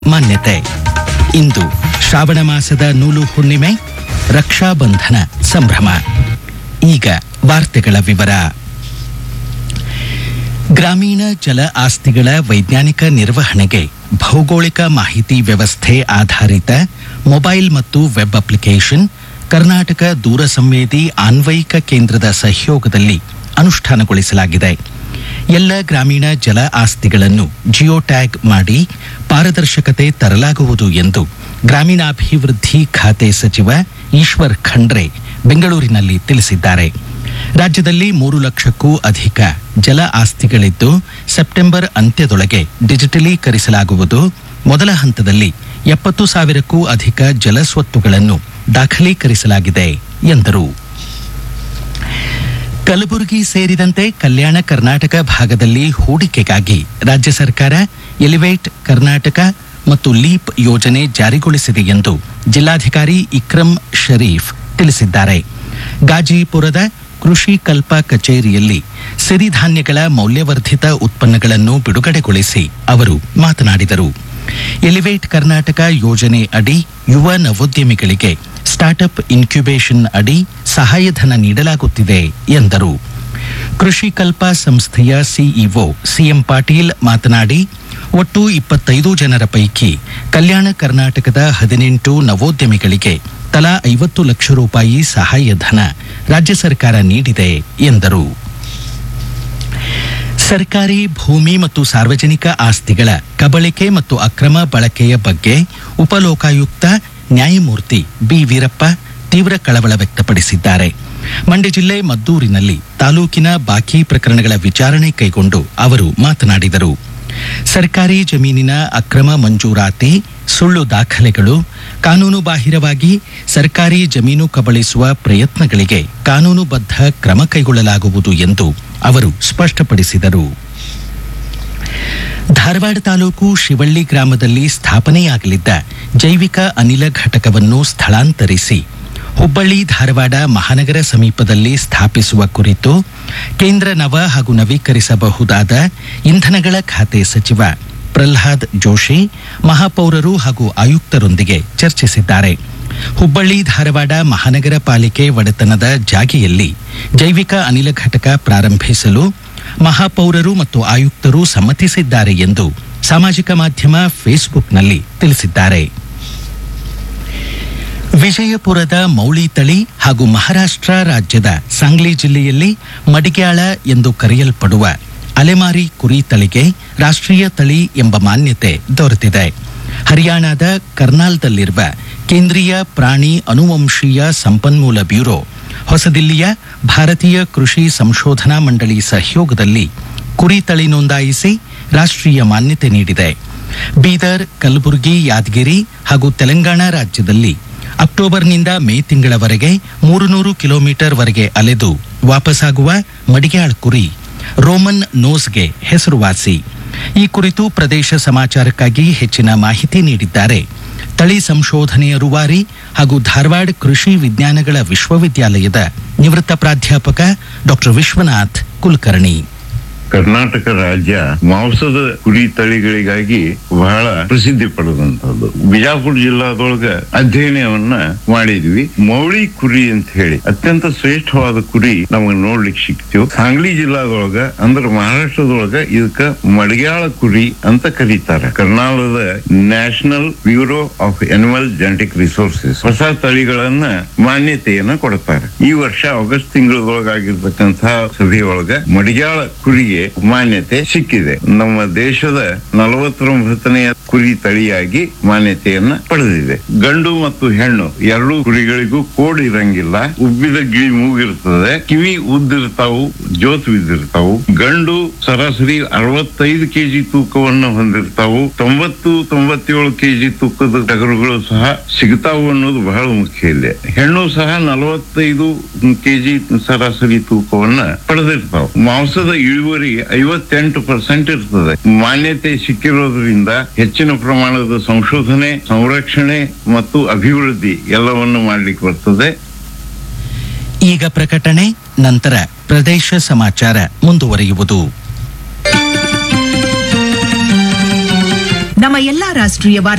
ಮಾನ್ಯತೆ ಇಂದು ಶ್ರಾವಣ ಮಾಸದ ನೂಲು ಹುಣ್ಣಿಮೆ ರಕ್ಷಾಬಂಧನ ಸಂಭ್ರಮ ಈಗ ವಾರ್ತೆಗಳ ವಿವರ ಗ್ರಾಮೀಣ ಜಲ ಆಸ್ತಿಗಳ ವೈಜ್ಞಾನಿಕ ನಿರ್ವಹಣೆಗೆ ಭೌಗೋಳಿಕ ಮಾಹಿತಿ ವ್ಯವಸ್ಥೆ ಆಧಾರಿತ ಮೊಬೈಲ್ ಮತ್ತು ವೆಬ್ ಅಪ್ಲಿಕೇಶನ್ ಕರ್ನಾಟಕ ದೂರ ಸಂವೇದಿ ಆನ್ವಯಿಕ ಕೇಂದ್ರದ ಸಹಯೋಗದಲ್ಲಿ ಅನುಷ್ಠಾನಗೊಳಿಸಲಾಗಿದೆ ಎಲ್ಲ ಗ್ರಾಮೀಣ ಜಲ ಆಸ್ತಿಗಳನ್ನು ಜಿಯೋ ಟ್ಯಾಗ್ ಮಾಡಿ ಪಾರದರ್ಶಕತೆ ತರಲಾಗುವುದು ಎಂದು ಗ್ರಾಮೀಣಾಭಿವೃದ್ಧಿ ಖಾತೆ ಸಚಿವ ಈಶ್ವರ್ ಖಂಡ್ರೆ ಬೆಂಗಳೂರಿನಲ್ಲಿ ತಿಳಿಸಿದ್ದಾರೆ ರಾಜ್ಯದಲ್ಲಿ ಮೂರು ಲಕ್ಷಕ್ಕೂ ಅಧಿಕ ಜಲ ಆಸ್ತಿಗಳಿದ್ದು ಸೆಪ್ಟೆಂಬರ್ ಅಂತ್ಯದೊಳಗೆ ಡಿಜಿಟಲೀಕರಿಸಲಾಗುವುದು ಮೊದಲ ಹಂತದಲ್ಲಿ ಎಪ್ಪತ್ತು ಸಾವಿರಕ್ಕೂ ಅಧಿಕ ಜಲಸ್ವತ್ತುಗಳನ್ನು ದಾಖಲೀಕರಿಸಲಾಗಿದೆ ಎಂದರು ಕಲಬುರಗಿ ಸೇರಿದಂತೆ ಕಲ್ಯಾಣ ಕರ್ನಾಟಕ ಭಾಗದಲ್ಲಿ ಹೂಡಿಕೆಗಾಗಿ ರಾಜ್ಯ ಸರ್ಕಾರ ಎಲಿವೇಟ್ ಕರ್ನಾಟಕ ಮತ್ತು ಲೀಪ್ ಯೋಜನೆ ಜಾರಿಗೊಳಿಸಿದೆ ಎಂದು ಜಿಲ್ಲಾಧಿಕಾರಿ ಇಕ್ರಮ್ ಶರೀಫ್ ತಿಳಿಸಿದ್ದಾರೆ ಗಾಜಿಪುರದ ಕೃಷಿ ಕಲ್ಪ ಕಚೇರಿಯಲ್ಲಿ ಸಿರಿಧಾನ್ಯಗಳ ಮೌಲ್ಯವರ್ಧಿತ ಉತ್ಪನ್ನಗಳನ್ನು ಬಿಡುಗಡೆಗೊಳಿಸಿ ಅವರು ಮಾತನಾಡಿದರು ಎಲಿವೇಟ್ ಕರ್ನಾಟಕ ಯೋಜನೆ ಅಡಿ ಯುವ ನವೋದ್ಯಮಿಗಳಿಗೆ ಸ್ಟಾರ್ಟ್ಅಪ್ ಇನ್ಕ್ಯುಬೇಷನ್ ಅಡಿ ಸಹಾಯಧನ ನೀಡಲಾಗುತ್ತಿದೆ ಎಂದರು ಕೃಷಿ ಕಲ್ಪ ಸಂಸ್ಥೆಯ ಸಿಇಒ ಸಿಎಂ ಪಾಟೀಲ್ ಮಾತನಾಡಿ ಒಟ್ಟು ಇಪ್ಪತ್ತೈದು ಜನರ ಪೈಕಿ ಕಲ್ಯಾಣ ಕರ್ನಾಟಕದ ಹದಿನೆಂಟು ನವೋದ್ಯಮಿಗಳಿಗೆ ತಲಾ ಐವತ್ತು ಲಕ್ಷ ರೂಪಾಯಿ ಸಹಾಯಧನ ರಾಜ್ಯ ಸರ್ಕಾರ ನೀಡಿದೆ ಎಂದರು ಸರ್ಕಾರಿ ಭೂಮಿ ಮತ್ತು ಸಾರ್ವಜನಿಕ ಆಸ್ತಿಗಳ ಕಬಳಿಕೆ ಮತ್ತು ಅಕ್ರಮ ಬಳಕೆಯ ಬಗ್ಗೆ ಉಪಲೋಕಾಯುಕ್ತ ನ್ಯಾಯಮೂರ್ತಿ ಬಿ ವೀರಪ್ಪ ತೀವ್ರ ಕಳವಳ ವ್ಯಕ್ತಪಡಿಸಿದ್ದಾರೆ ಮಂಡ್ಯ ಜಿಲ್ಲೆ ಮದ್ದೂರಿನಲ್ಲಿ ತಾಲೂಕಿನ ಬಾಕಿ ಪ್ರಕರಣಗಳ ವಿಚಾರಣೆ ಕೈಗೊಂಡು ಅವರು ಮಾತನಾಡಿದರು ಸರ್ಕಾರಿ ಜಮೀನಿನ ಅಕ್ರಮ ಮಂಜೂರಾತಿ ಸುಳ್ಳು ದಾಖಲೆಗಳು ಕಾನೂನು ಬಾಹಿರವಾಗಿ ಸರ್ಕಾರಿ ಜಮೀನು ಕಬಳಿಸುವ ಪ್ರಯತ್ನಗಳಿಗೆ ಕಾನೂನುಬದ್ಧ ಕ್ರಮ ಕೈಗೊಳ್ಳಲಾಗುವುದು ಎಂದು ಅವರು ಸ್ಪಷ್ಟಪಡಿಸಿದರು ಧಾರವಾಡ ತಾಲೂಕು ಶಿವಳ್ಳಿ ಗ್ರಾಮದಲ್ಲಿ ಸ್ಥಾಪನೆಯಾಗಲಿದ್ದ ಜೈವಿಕ ಅನಿಲ ಘಟಕವನ್ನು ಸ್ಥಳಾಂತರಿಸಿ ಹುಬ್ಬಳ್ಳಿ ಧಾರವಾಡ ಮಹಾನಗರ ಸಮೀಪದಲ್ಲಿ ಸ್ಥಾಪಿಸುವ ಕುರಿತು ಕೇಂದ್ರ ನವ ಹಾಗೂ ನವೀಕರಿಸಬಹುದಾದ ಇಂಧನಗಳ ಖಾತೆ ಸಚಿವ ಪ್ರಹ್ಲಾದ್ ಜೋಶಿ ಮಹಾಪೌರರು ಹಾಗೂ ಆಯುಕ್ತರೊಂದಿಗೆ ಚರ್ಚಿಸಿದ್ದಾರೆ ಹುಬ್ಬಳ್ಳಿ ಧಾರವಾಡ ಮಹಾನಗರ ಪಾಲಿಕೆ ಒಡೆತನದ ಜಾಗೆಯಲ್ಲಿ ಜೈವಿಕ ಅನಿಲ ಘಟಕ ಪ್ರಾರಂಭಿಸಲು ಮಹಾಪೌರರು ಮತ್ತು ಆಯುಕ್ತರು ಸಮ್ಮತಿಸಿದ್ದಾರೆ ಎಂದು ಸಾಮಾಜಿಕ ಮಾಧ್ಯಮ ಫೇಸ್ಬುಕ್ನಲ್ಲಿ ತಿಳಿಸಿದ್ದಾರೆ ವಿಜಯಪುರದ ಮೌಳಿ ತಳಿ ಹಾಗೂ ಮಹಾರಾಷ್ಟ್ರ ರಾಜ್ಯದ ಸಾಂಗ್ಲಿ ಜಿಲ್ಲೆಯಲ್ಲಿ ಮಡಿಗ್ಯಾಳ ಎಂದು ಕರೆಯಲ್ಪಡುವ ಅಲೆಮಾರಿ ಕುರಿ ತಳಿಗೆ ರಾಷ್ಟ್ರೀಯ ತಳಿ ಎಂಬ ಮಾನ್ಯತೆ ದೊರೆತಿದೆ ಹರಿಯಾಣದ ಕರ್ನಾಲ್ದಲ್ಲಿರುವ ಕೇಂದ್ರೀಯ ಪ್ರಾಣಿ ಅನುವಂಶೀಯ ಸಂಪನ್ಮೂಲ ಬ್ಯೂರೋ ಹೊಸದಿಲ್ಲಿಯ ಭಾರತೀಯ ಕೃಷಿ ಸಂಶೋಧನಾ ಮಂಡಳಿ ಸಹಯೋಗದಲ್ಲಿ ಕುರಿ ತಳಿ ನೋಂದಾಯಿಸಿ ರಾಷ್ಟ್ರೀಯ ಮಾನ್ಯತೆ ನೀಡಿದೆ ಬೀದರ್ ಕಲಬುರಗಿ ಯಾದಗಿರಿ ಹಾಗೂ ತೆಲಂಗಾಣ ರಾಜ್ಯದಲ್ಲಿ ಅಕ್ಟೋಬರ್ನಿಂದ ಮೇ ತಿಂಗಳವರೆಗೆ ಮೂರು ನೂರು ಕಿಲೋಮೀಟರ್ ವರೆಗೆ ಅಲೆದು ವಾಪಸ್ಸಾಗುವ ಮಡಿಗ್ಯಾಳ್ ಕುರಿ ರೋಮನ್ ನೋಸ್ಗೆ ಹೆಸರುವಾಸಿ ಈ ಕುರಿತು ಪ್ರದೇಶ ಸಮಾಚಾರಕ್ಕಾಗಿ ಹೆಚ್ಚಿನ ಮಾಹಿತಿ ನೀಡಿದ್ದಾರೆ ತಳಿ ಸಂಶೋಧನೆಯ ರೂವಾರಿ ಹಾಗೂ ಧಾರವಾಡ ಕೃಷಿ ವಿಜ್ಞಾನಗಳ ವಿಶ್ವವಿದ್ಯಾಲಯದ ನಿವೃತ್ತ ಪ್ರಾಧ್ಯಾಪಕ ಡಾಕ್ಟರ್ ವಿಶ್ವನಾಥ್ ಕುಲಕರ್ಣಿ ಕರ್ನಾಟಕ ರಾಜ್ಯ ಮಾಂಸದ ಕುರಿ ತಳಿಗಳಿಗಾಗಿ ಬಹಳ ಪ್ರಸಿದ್ಧಿ ಪಡೆದಂತದ್ದು ಬಿಜಾಪುರ ಜಿಲ್ಲಾದೊಳಗ ಅಧ್ಯಯನವನ್ನ ಮಾಡಿದ್ವಿ ಮೌಳಿ ಕುರಿ ಅಂತ ಹೇಳಿ ಅತ್ಯಂತ ಶ್ರೇಷ್ಠವಾದ ಕುರಿ ನಮಗೆ ನೋಡ್ಲಿಕ್ಕೆ ಸಿಕ್ತಿವ್ ಸಾಂಗ್ಲಿ ಜಿಲ್ಲಾದೊಳಗ ಅಂದ್ರೆ ಮಹಾರಾಷ್ಟ್ರದೊಳಗ ಇದಕ್ಕ ಮಡಗ್ಯಾಳ ಕುರಿ ಅಂತ ಕರೀತಾರೆ ಕರ್ನಾಟಕದ national bureau of animal genetic resources ಹೊಸ ತಳಿಗಳನ್ನ ಮಾನ್ಯತೆಯನ್ನ ಕೊಡ್ತಾರೆ ಈ ವರ್ಷ ಆಗಸ್ಟ್ ತಿಂಗಳೊಳಗಾಗಿರ್ತಕ್ಕಂತಹ ಸಭೆಯೊಳಗ ಮಡಿಗ್ಯಾಳ ಕುರಿಗೆ ಮಾನ್ಯತೆ ಸಿಕ್ಕಿದೆ ನಮ್ಮ ದೇಶದ ನಲವತ್ತೊಂಬತ್ತನೆಯ ಕುರಿ ತಳಿಯಾಗಿ ಮಾನ್ಯತೆಯನ್ನ ಪಡೆದಿದೆ ಗಂಡು ಮತ್ತು ಹೆಣ್ಣು ಎರಡೂ ಕುರಿಗಳಿಗೂ ಕೋಡ್ ಇರಂಗಿಲ್ಲ ಉಬ್ಬಿದ ಗಿಳಿ ಮೂಗಿರ್ತದೆ ಕಿವಿ ಉದ್ದಿರ್ತಾವು ಜೋತ್ ಬಿದ್ದಿರ್ತಾವು ಗಂಡು ಸರಾಸರಿ ಅರವತ್ತೈದು ಕೆಜಿ ತೂಕವನ್ನು ಹೊಂದಿರ್ತಾವು ತೊಂಬತ್ತು ತೊಂಬತ್ತೇಳು ಕೆಜಿ ತೂಕದ ಟಗರುಗಳು ಸಹ ಸಿಗ್ತಾವು ಅನ್ನೋದು ಬಹಳ ಮುಖ್ಯ ಇಲ್ಲಿ ಹೆಣ್ಣು ಸಹ ನಲವತ್ತೈದು ಕೆಜಿ ಸರಾಸರಿ ತೂಕವನ್ನ ಪಡೆದಿರ್ತಾವ ಮಾಂಸದ ಇಳುವರಿ ಐವತ್ತೆಂಟು ಪರ್ಸೆಂಟ್ ಇರ್ತದೆ ಮಾನ್ಯತೆ ಸಿಕ್ಕಿರೋದ್ರಿಂದ ಹೆಚ್ಚಿನ ಪ್ರಮಾಣದ ಸಂಶೋಧನೆ ಸಂರಕ್ಷಣೆ ಮತ್ತು ಅಭಿವೃದ್ಧಿ ಎಲ್ಲವನ್ನು ಮಾಡ್ಲಿಕ್ಕೆ ಬರ್ತದೆ ಈಗ ಪ್ರಕಟಣೆ ನಂತರ ಪ್ರದೇಶ ಸಮಾಚಾರ ಮುಂದುವರಿಯುವುದು ನಮ್ಮ ಎಲ್ಲಾ ರಾಷ್ಟ್ರೀಯ